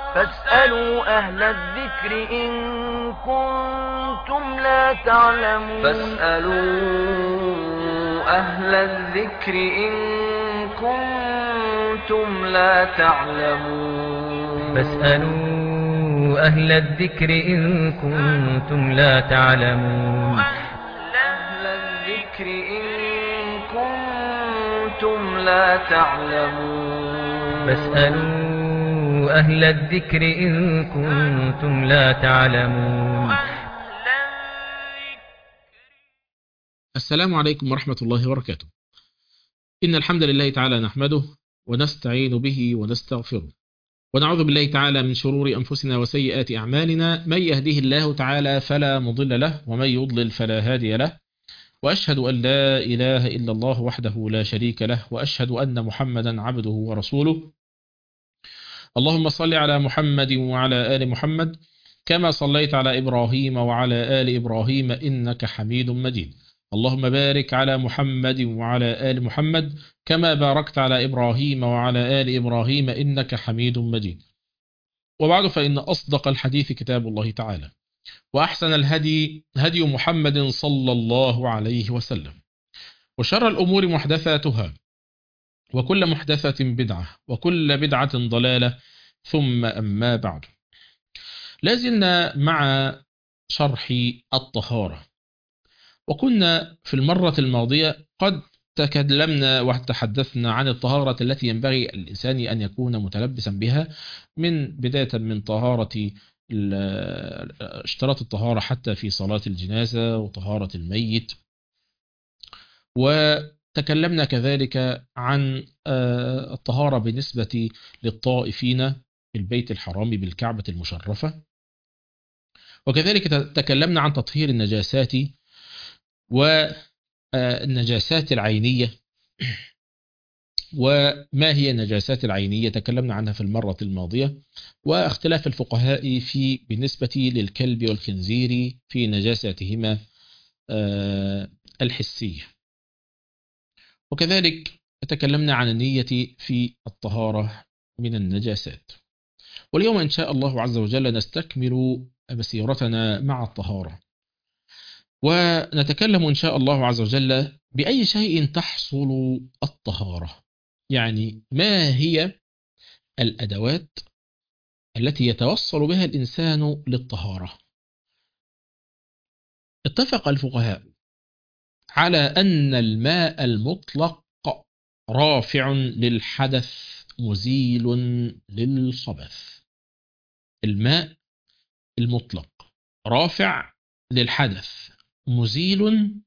فاسألوا أهل الذكر إن كنتم لا تعلمون فاسألوا أهل الذكر إن كنتم لا تعلمون فاسألوا أهل الذكر إن كنتم لا تعلمون أهل الذكر إن كنتم لا تعلمون فاسألوا أهل الذكر إن كنتم لا تعلمون السلام عليكم ورحمة الله وبركاته إن الحمد لله تعالى نحمده ونستعين به ونستغفره ونعوذ بالله تعالى من شرور أنفسنا وسيئات أعمالنا من يهده الله تعالى فلا مضل له ومن يضلل فلا هادي له وأشهد أن لا إله إلا الله وحده لا شريك له وأشهد أن محمدا عبده ورسوله اللهم صل على محمد وعلى آل محمد كما صليت على إبراهيم وعلى آل إبراهيم إنك حميد مجيد اللهم بارك على محمد وعلى آل محمد كما باركت على إبراهيم وعلى آل إبراهيم إنك حميد مجيد وبعد فإن أصدق الحديث كتاب الله تعالى وأحسن الهدي هدي محمد صلى الله عليه وسلم وشر الأمور محدثاتها وكل محدثة بدعة وكل بدعة ضلالة ثم أما بعد لازلنا مع شرح الطهارة وكنا في المرة الماضية قد تكلمنا وتحدثنا عن الطهارة التي ينبغي الإنسان أن يكون متلبسا بها من بداية من طهارة اشتراط الطهارة حتى في صلاة الجنازة وطهارة الميت وتكلمنا كذلك عن الطهارة بالنسبة للطائفين في البيت الحرام بالكعبة المشرفة وكذلك تكلمنا عن تطهير النجاسات والنجاسات العينية وما هي النجاسات العينية تكلمنا عنها في المرة الماضية واختلاف الفقهاء في بالنسبة للكلب والخنزير في نجاساتهما الحسية وكذلك تكلمنا عن النية في الطهارة من النجاسات واليوم إن شاء الله عز وجل نستكمل مسيرتنا مع الطهارة ونتكلم إن شاء الله عز وجل بأي شيء تحصل الطهارة يعني ما هي الأدوات التي يتوصل بها الإنسان للطهارة اتفق الفقهاء على أن الماء المطلق رافع للحدث مزيل للخبث الماء المطلق رافع للحدث مزيل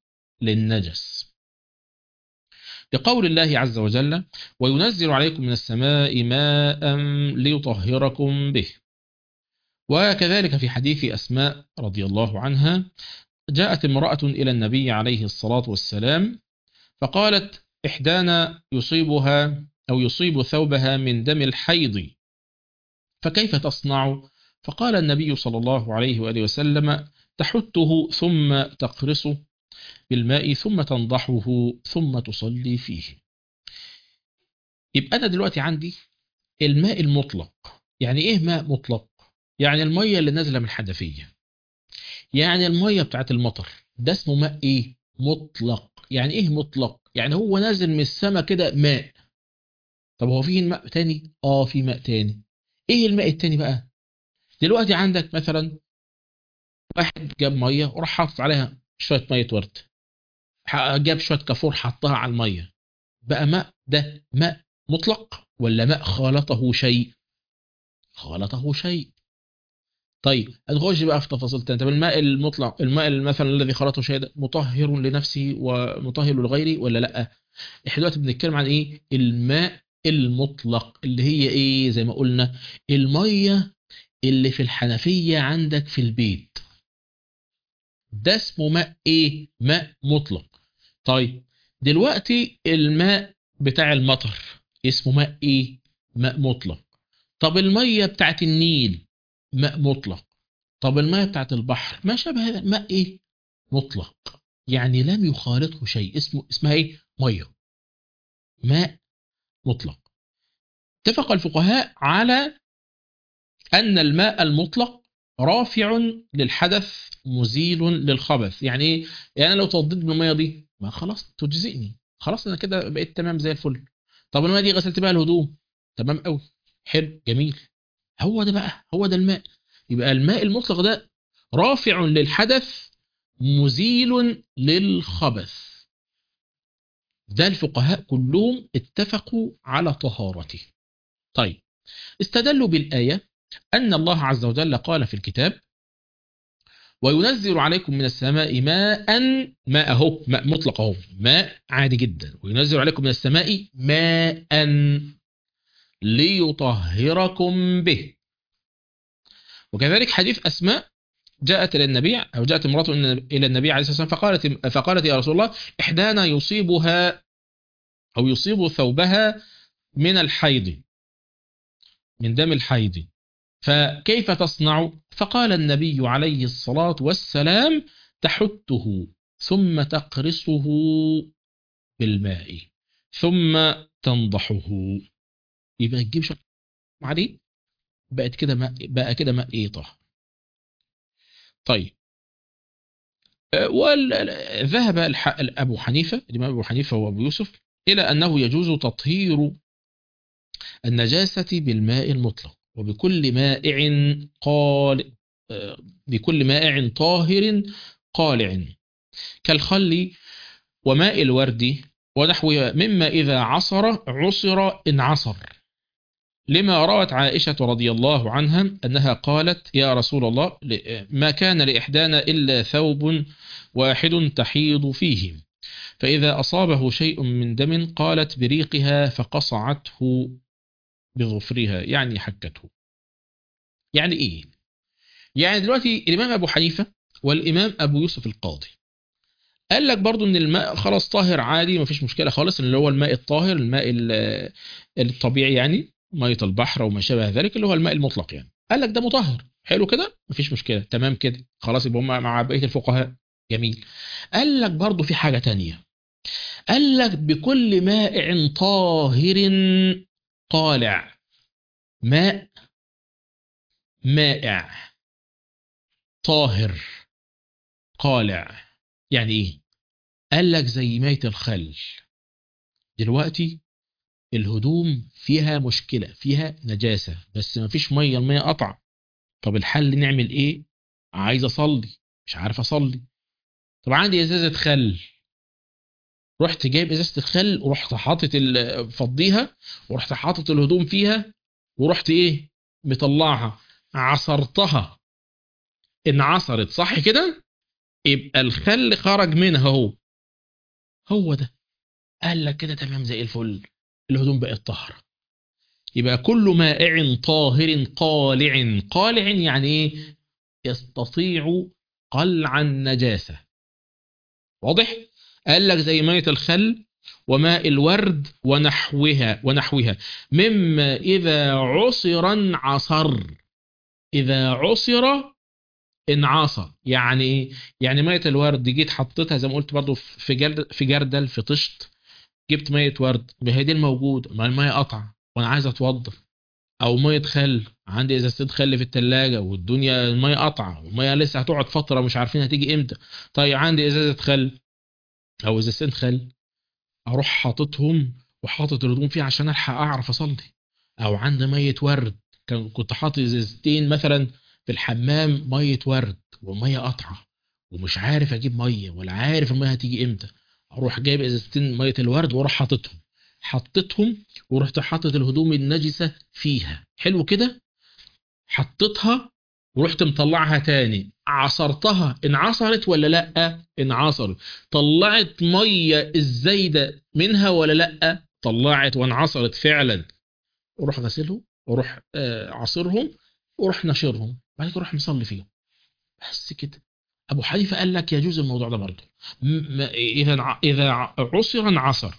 للنجس لقول الله عز وجل وينزل عليكم من السماء ماء ليطهركم به وكذلك في حديث أسماء رضي الله عنها جاءت امرأة إلى النبي عليه الصلاة والسلام فقالت إحدانا يصيبها أو يصيب ثوبها من دم الحيض فكيف تصنع؟ فقال النبي صلى الله عليه وآله وسلم تحته ثم تقرصه بالماء ثم تنضحه ثم تصلي فيه يبقى أنا دلوقتي عندي الماء المطلق يعني إيه ماء مطلق؟ يعني المية اللي نازلة من الحنفية يعني المية بتاعت المطر ده اسمه ماء إيه؟ مطلق يعني إيه مطلق؟ يعني هو نازل من السماء كده ماء طب هو فيه ماء تاني؟ آه في ماء تاني إيه الماء التاني بقى؟ دلوقتي عندك مثلا واحد جاب مية وراح حاطط عليها شوية مية ورد جاب شوية كافور حطها على المية بقى ماء ده ماء مطلق ولا ماء خالطه شيء خالطه شيء طيب هنخش بقى في تفاصيل تانية طب الماء المطلق الماء مثلا الذي خلطه شيء ده مطهر لنفسه ومطهر لغيره ولا لا احنا دلوقتي بنتكلم عن ايه الماء المطلق اللي هي ايه زي ما قلنا الميه اللي في الحنفيه عندك في البيت ده اسمه ماء ايه ماء مطلق طيب دلوقتي الماء بتاع المطر اسمه ماء ايه ماء مطلق طب الميه بتاعت النيل ماء مطلق طب الميه بتاعت البحر ما شابه هذا ماء ايه مطلق يعني لم يخالطه شيء اسمه اسمها ايه ميه ماء مطلق اتفق الفقهاء على أن الماء المطلق رافع للحدث مزيل للخبث يعني ايه يعني أنا لو توضيت بالميه دي ما خلاص تجزئني خلاص انا كده بقيت تمام زي الفل طب الميه دي غسلت بيها الهدوم تمام قوي حلو جميل هو ده بقى هو ده الماء يبقى الماء المطلق ده رافع للحدث مزيل للخبث ده الفقهاء كلهم اتفقوا على طهارته طيب استدلوا بالآية أن الله عز وجل قال في الكتاب وينزل عليكم من السماء ماء ماء اهو ماء مطلق اهو ماء عادي جدا وينزل عليكم من السماء ماء ليطهركم به وكذلك حديث اسماء جاءت الى النبي او جاءت امراه الى النبي عليه الصلاه والسلام فقالت فقالت يا رسول الله احدانا يصيبها او يصيب ثوبها من الحيض من دم الحيض فكيف تصنع فقال النبي عليه الصلاة والسلام تحته ثم تقرصه بالماء ثم تنضحه يبقى تجيب شوية عليه بقت كده ماء بقى كده ماء ايه طه طيب وذهب ابو حنيفه الامام ابو حنيفه وابو يوسف الى انه يجوز تطهير النجاسه بالماء المطلق وبكل مائع قال بكل مائع طاهر قالع كالخل وماء الورد ونحوها مما إذا عصر عصر انعصر لما روت عائشة رضي الله عنها أنها قالت يا رسول الله ما كان لإحدانا إلا ثوب واحد تحيض فيه فإذا أصابه شيء من دم قالت بريقها فقصعته بظفرها يعني حكته يعني ايه يعني دلوقتي الامام ابو حنيفه والامام ابو يوسف القاضي قال لك برضو ان الماء خلاص طاهر عادي مفيش مشكله خالص اللي هو الماء الطاهر الماء الطبيعي يعني ميه البحر وما شابه ذلك اللي هو الماء المطلق يعني قال لك ده مطهر حلو كده مفيش مشكله تمام كده خلاص يبقى هم مع بقيه الفقهاء جميل قال لك برضو في حاجه تانية قال لك بكل مائع طاهر قالع ماء مائع طاهر قالع يعني ايه قال لك زي مية الخل دلوقتي الهدوم فيها مشكلة فيها نجاسة بس ما فيش مية المية قطع طب الحل نعمل ايه عايز اصلي مش عارف اصلي طب عندي ازازة خل رحت جايب ازازة الخل ورحت حاطط فضيها ورحت حاطط الهدوم فيها ورحت ايه مطلعها عصرتها انعصرت صح كده يبقى الخل خرج منها هو هو ده قال لك كده تمام زي الفل الهدوم بقت طاهره يبقى كل مائع طاهر قالع قالع يعني ايه يستطيع قلع النجاسه واضح قال لك زي ميه الخل وماء الورد ونحوها ونحوها مما اذا عصر انعصر إذا عصر انعصر يعني ايه؟ يعني مية الورد جيت حطيتها زي ما قلت برضو في جردل في جردل في طشت جبت مية ورد ما هي دي الموجود ما المية قطع وانا عايز اتوضى او مية خل عندي ازازتين خل في التلاجة والدنيا المية قطعة والمية لسه هتقعد فترة مش عارفين هتيجي امتى طيب عندي ازازة خل او ازازتين خل اروح حاططهم وحاطط الهدوم فيه عشان الحق اعرف اصلي او عندي مية ورد كان كنت حاطط ازازتين مثلا في الحمام ميه ورد والميه قطعه ومش عارف اجيب ميه ولا عارف الميه هتيجي امتى اروح جايب ازازتين ميه الورد واروح حاططهم حطيتهم ورحت حاطط الهدوم النجسه فيها حلو كده حطيتها ورحت مطلعها تاني عصرتها انعصرت ولا لا انعصرت طلعت ميه الزايده منها ولا لا طلعت وانعصرت فعلا اروح غسلهم واروح عصرهم واروح نشرهم بعد كده اروح مصلي فيهم بس كده ابو حنيفه قال لك يجوز الموضوع ده برضه اذا اذا عصر انعصر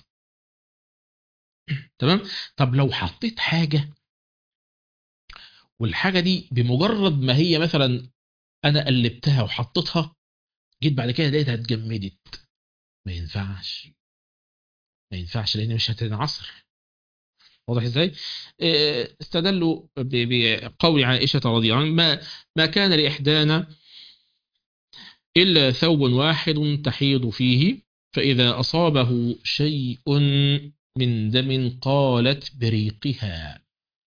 تمام طب لو حطيت حاجه والحاجه دي بمجرد ما هي مثلا انا قلبتها وحطيتها جيت بعد كده لقيتها اتجمدت ما ينفعش ما ينفعش لان مش هتنعصر واضح ازاي آه، استدلوا ب- بقول عائشة رضي الله عنها ما, ما كان لإحدانا إلا ثوب واحد تحيض فيه فإذا أصابه شيء من دم قالت بريقها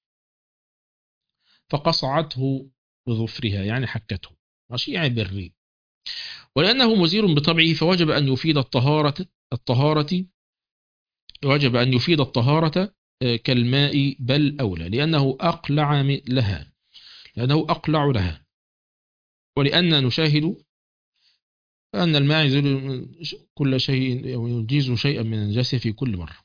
فقصعته بظفرها يعني حكته ماشي يعني بالريق ولأنه مزير بطبعه فوجب أن يفيد الطهارة الطهارة وجب أن يفيد الطهارة آه، كالماء بل أولى لأنه أقلع م- لها لأنه أقلع لها ولأن نشاهد أن الماء يزيل كل شيء أو يجيز شيئا من النجاسة في كل مرة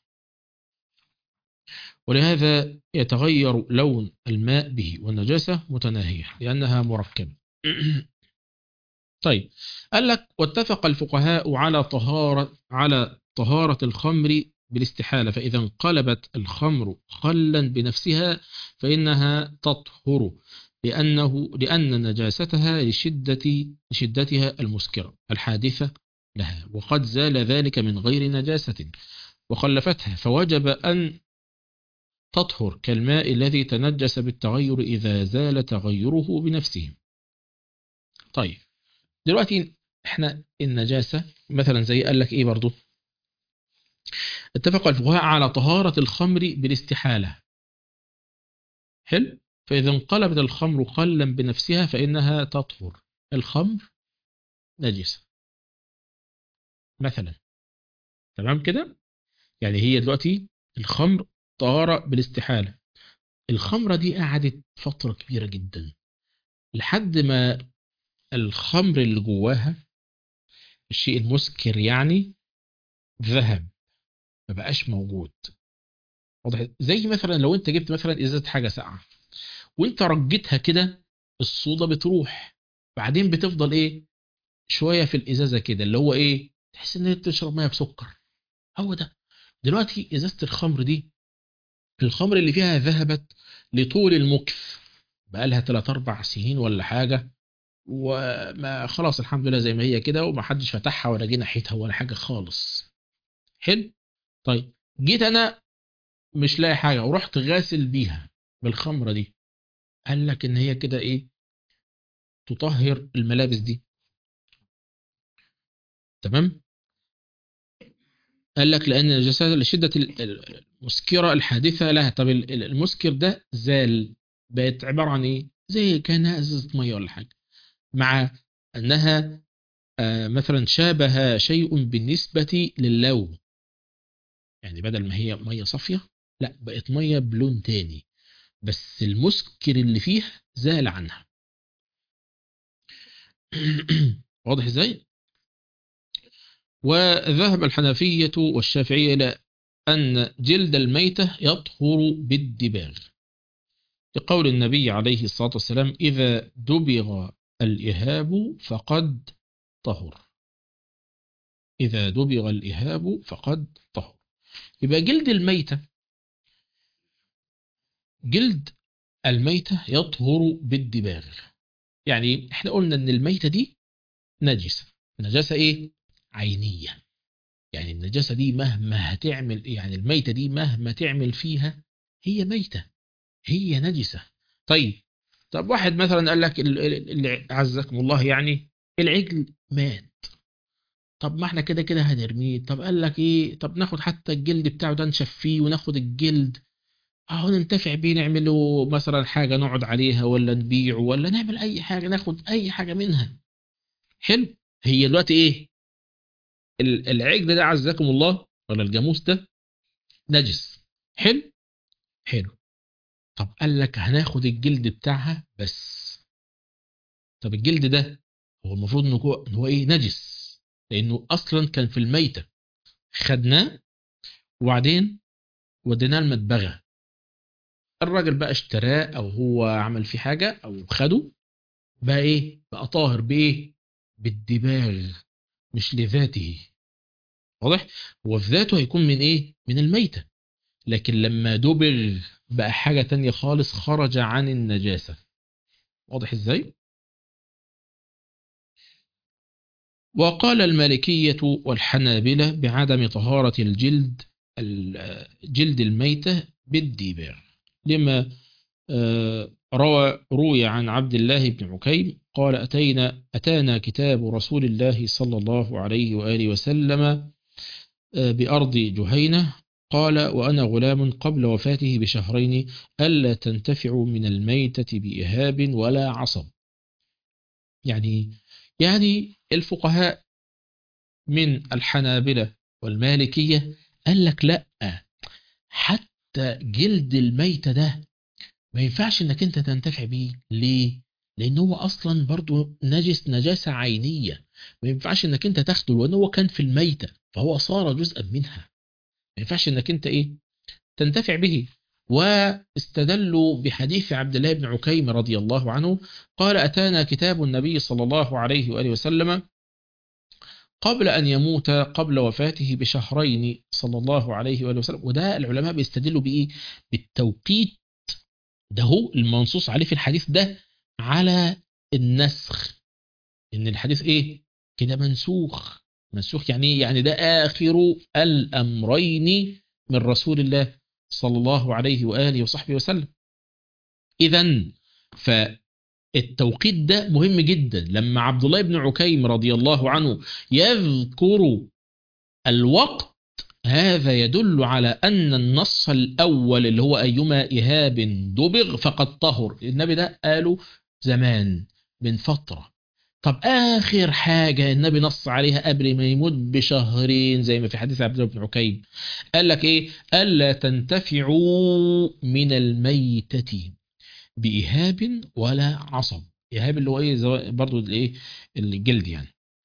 ولهذا يتغير لون الماء به والنجاسة متناهية لأنها مركبة طيب قال لك واتفق الفقهاء على طهارة على طهارة الخمر بالاستحالة فإذا انقلبت الخمر خلا بنفسها فإنها تطهر لأنه لأن نجاستها لشدة لشدتها المسكرة الحادثة لها وقد زال ذلك من غير نجاسة وخلفتها فوجب أن تطهر كالماء الذي تنجس بالتغير إذا زال تغيره بنفسه طيب دلوقتي احنا النجاسة مثلا زي قال لك ايه برضو اتفق الفقهاء على طهارة الخمر بالاستحالة حلو فإذا انقلبت الخمر خلا بنفسها فإنها تطهر الخمر نجسة مثلا تمام كده يعني هي دلوقتي الخمر طهارة بالاستحالة الخمرة دي قعدت فترة كبيرة جدا لحد ما الخمر اللي جواها الشيء المسكر يعني ذهب ما بقاش موجود واضح زي مثلا لو انت جبت مثلا ازازه حاجه ساقعه وانت رجيتها كده الصودا بتروح بعدين بتفضل ايه شويه في الازازه كده اللي هو ايه تحس ان انت بتشرب ميه بسكر هو ده دلوقتي ازازه الخمر دي الخمر اللي فيها ذهبت لطول المكث بقالها 3 4 سنين ولا حاجه وما خلاص الحمد لله زي ما هي كده وما حدش فتحها ولا جه ناحيتها ولا حاجه خالص حلو طيب جيت انا مش لاقي حاجه ورحت غاسل بيها بالخمره دي قال لك ان هي كده ايه تطهر الملابس دي تمام قال لك لان النجاسات لشده ال- ال- المسكره الحادثه لها طب ال- ال- المسكر ده زال بقت عباره عن ايه زي كانها ازازه ميه ولا حاجه مع انها آه، مثلا شابه شيء بالنسبه للون يعني بدل ما هي ميه صافيه لا بقت ميه بلون تاني بس المسكر اللي فيها زال عنها واضح ازاي وذهب الحنفية والشافعية إلى أن جلد الميتة يطهر بالدباغ لقول النبي عليه الصلاة والسلام إذا دبغ الإهاب فقد طهر إذا دبغ الإهاب فقد طهر يبقى جلد الميتة جلد الميتة يطهر بالدباغ يعني احنا قلنا ان الميتة دي نجسة نجاسة ايه عينية يعني النجاسة دي مهما هتعمل يعني الميتة دي مهما تعمل فيها هي ميتة هي نجسة طيب طب واحد مثلا قال لك ال- ال- اللي عزكم الله يعني العجل مات طب ما احنا كده كده هنرميه طب قال لك ايه طب ناخد حتى الجلد بتاعه ده نشفيه وناخد الجلد اهو ننتفع بيه نعمله مثلا حاجة نقعد عليها ولا نبيعه ولا نعمل اي حاجة ناخد اي حاجة منها حلو هي دلوقتي ايه ال- العجل ده عزكم الله ولا الجاموس ده نجس حلو حلو طب قال لك هناخد الجلد بتاعها بس طب الجلد ده هو المفروض انه هو إن هو ايه نجس لانه اصلا كان في الميتة خدناه وبعدين وديناه المدبغة الراجل بقى اشتراه او هو عمل فيه حاجة او خده بقى ايه بقى طاهر بايه بالدباغ مش لذاته واضح هو في ذاته هيكون من ايه من الميتة لكن لما دبغ بقى حاجة تانية خالص خرج عن النجاسة واضح ازاي وقال المالكية والحنابلة بعدم طهارة الجلد ال- جلد الميتة بالديباغ لما آه، روى روي عن عبد الله بن عكيم قال أتينا أتانا كتاب رسول الله صلى الله عليه وآله وسلم آه، بأرض جهينة قال وأنا غلام قبل وفاته بشهرين ألا تنتفعوا من الميتة بإهاب ولا عصب يعني يعني الفقهاء من الحنابلة والمالكية قال لك لا حتى جلد الميتة ده ما ينفعش انك انت تنتفع بيه ليه لان هو اصلا برضو نجس نجاسة عينية ما ينفعش انك انت تاخده لان هو كان في الميتة فهو صار جزءا منها ما ينفعش انك انت ايه تنتفع به واستدلوا بحديث عبد الله بن عكيم رضي الله عنه قال أتانا كتاب النبي صلى الله عليه وآله وسلم قبل أن يموت قبل وفاته بشهرين صلى الله عليه وآله وسلم وده العلماء بيستدلوا بإيه بالتوقيت ده هو المنصوص عليه في الحديث ده على النسخ إن الحديث إيه كده منسوخ منسوخ يعني إيه؟ يعني ده آخر الأمرين من رسول الله صلى الله عليه وآله وصحبه وسلم إذا فالتوقيت ده مهم جدا لما عبد الله بن عكيم رضي الله عنه يذكر الوقت هذا يدل على أن النص الأول اللي هو أيما إهاب دبغ فقد طهر النبي ده قاله زمان من فترة طب آخر حاجة النبي نص عليها قبل ما يموت بشهرين زي ما في حديث عبد الله بن عكيم قال لك إيه ألا تنتفعوا من الميتة بإهاب ولا عصب إهاب اللي هو إيه زو- برضو الإيه الجلد يعني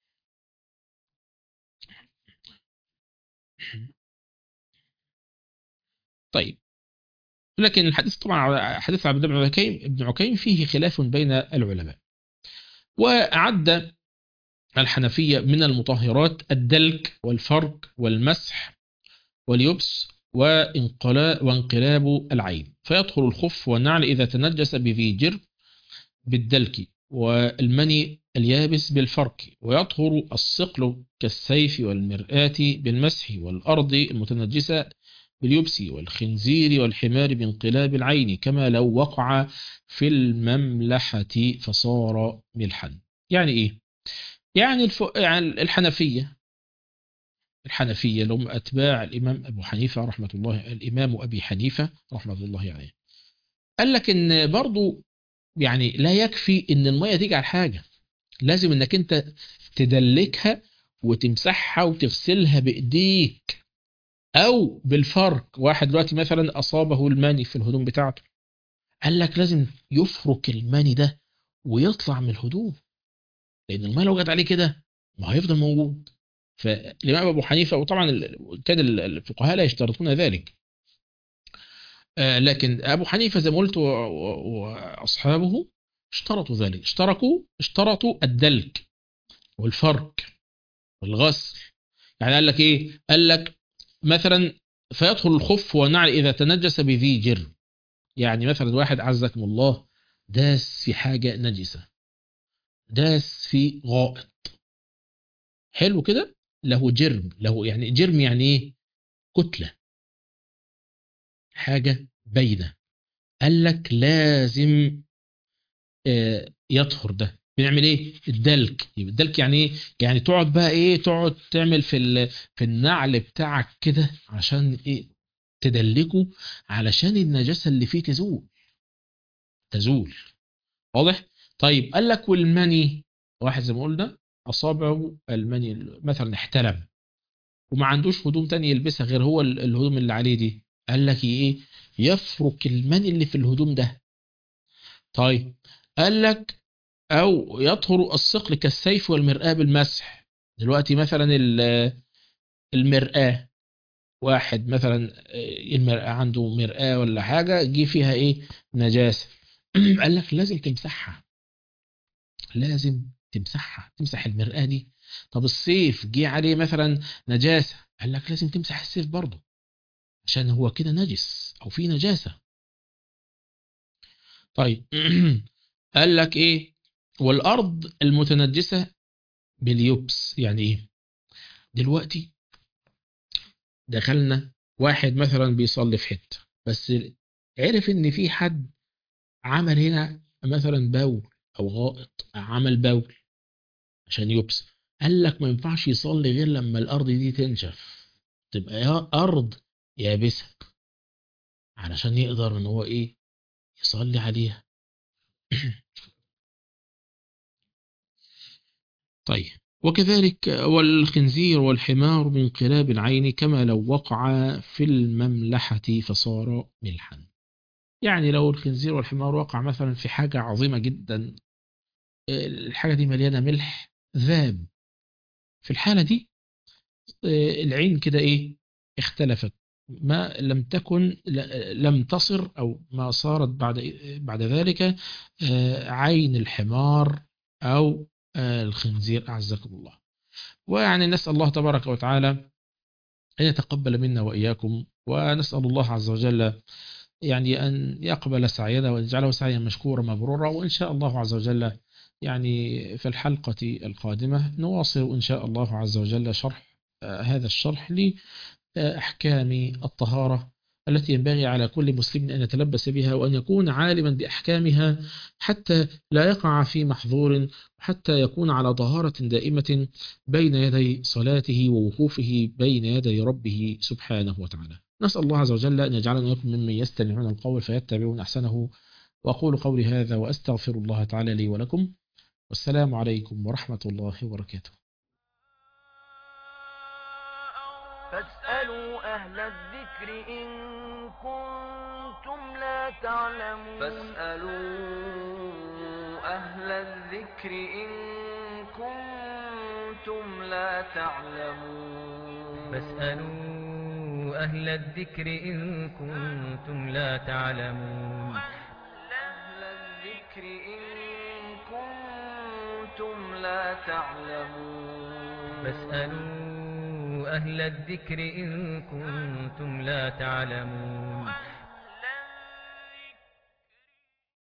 طيب لكن الحديث طبعا حديث عبد الله بن عكيم ابن عكيم فيه خلاف بين العلماء وأعد الحنفية من المطهرات الدلك والفرك والمسح واليبس وانقلا- وانقلاب العين فيدخل الخف والنعل إذا تنجس بذي جر بالدلك والمني اليابس بالفرك ويطهر الصقل كالسيف والمرآة بالمسح والأرض المتنجسة باليبس والخنزير والحمار بانقلاب العين كما لو وقع في المملحة فصار ملحا يعني إيه؟ يعني, الف... يعني الحنفية الحنفية اللي هم أتباع الإمام أبو حنيفة رحمة الله الإمام أبي حنيفة رحمة الله عليه قال لك إن برضو يعني لا يكفي إن المية تيجي على حاجة لازم إنك أنت تدلكها وتمسحها وتغسلها بإيديك أو بالفرك واحد دلوقتي مثلا أصابه الماني في الهدوم بتاعته قال لك لازم يفرك الماني ده ويطلع من الهدوم لأن الماء لو جت عليه كده ما هيفضل موجود فالإمام أبو حنيفة وطبعا ال- كان ال- الفقهاء لا يشترطون ذلك آه، لكن أبو حنيفة زي ما قلت و- و- وأصحابه اشترطوا ذلك اشتركوا اشترطوا الدلك والفرك والغسل يعني قال لك ايه قال لك مثلا فيدخل الخف والنعل إذا تنجس بذي جر يعني مثلا واحد عزكم الله داس في حاجة نجسة داس في غائط حلو كده له جرم له يعني جرم يعني ايه كتلة حاجة باينة قال لك لازم آه، يطهر ده بنعمل ايه الدلك يبقى الدلك يعني ايه يعني تقعد بقى ايه تقعد تعمل في ال- في النعل بتاعك كده عشان ايه تدلكه علشان النجاسة اللي فيه تزول تزول واضح طيب قال لك والمني واحد زي ما قلنا اصابعه المني مثلا احتلم وما عندوش هدوم تانية يلبسها غير هو ال- الهدوم اللي عليه دي قال لك ايه يفرك المني اللي في الهدوم ده طيب قال لك او يطهر الصقل كالسيف والمرآة بالمسح دلوقتي مثلا ال- المرآة واحد مثلا آه، المرآة عنده مرآة ولا حاجة جه فيها ايه نجاسة قال لك لازم تمسحها لازم تمسحها تمسح المرآة دي طب السيف جه عليه مثلا نجاسة قال لك لازم تمسح السيف برضه عشان هو كده نجس او فيه نجاسة طيب قال لك ايه والارض المتنجسة باليبس يعني ايه دلوقتي دخلنا واحد مثلا بيصلي في حتة بس عرف ان في حد عمل هنا مثلا بول او غائط عمل بول عشان يبس قال لك ما ينفعش يصلي غير لما الارض دي تنشف تبقى يا ارض يابسه علشان يقدر ان هو ايه يصلي عليها طيب وكذلك والخنزير والحمار من قلاب العين كما لو وقع في المملحة فصار ملحا يعني لو الخنزير والحمار وقع مثلا في حاجة عظيمة جدا الحاجة دي مليانة ملح ذاب في الحالة دي العين كده ايه اختلفت ما لم تكن لم تصر او ما صارت بعد بعد ذلك عين الحمار او الخنزير اعزكم الله ويعني نسال الله تبارك وتعالى ان يتقبل منا واياكم ونسال الله عز وجل يعني ان يقبل سعينا وان يجعله سعيا مشكورا مبرورا وان شاء الله عز وجل يعني في الحلقه القادمه نواصل ان شاء الله عز وجل شرح هذا الشرح لأحكام الطهارة التي ينبغي على كل مسلم أن يتلبس بها وأن يكون عالما بأحكامها حتى لا يقع في محظور حتى يكون على طهارة دائمة بين يدي صلاته ووقوفه بين يدي ربه سبحانه وتعالى نسأل الله عز وجل أن يجعلنا لكم ممن يستمعون القول فيتبعون أحسنه وأقول قولي هذا وأستغفر الله تعالى لي ولكم والسلام عليكم ورحمة الله وبركاته فاسألوا أهل الذكر إن كنتم لا تعلمون فاسألوا أهل الذكر إن كنتم لا تعلمون فاسألوا أهل الذكر إن كنتم لا تعلمون أهل الذكر إن كنتم لا تعلمون فاسألوا أهل الذكر إن كنتم لا تعلمون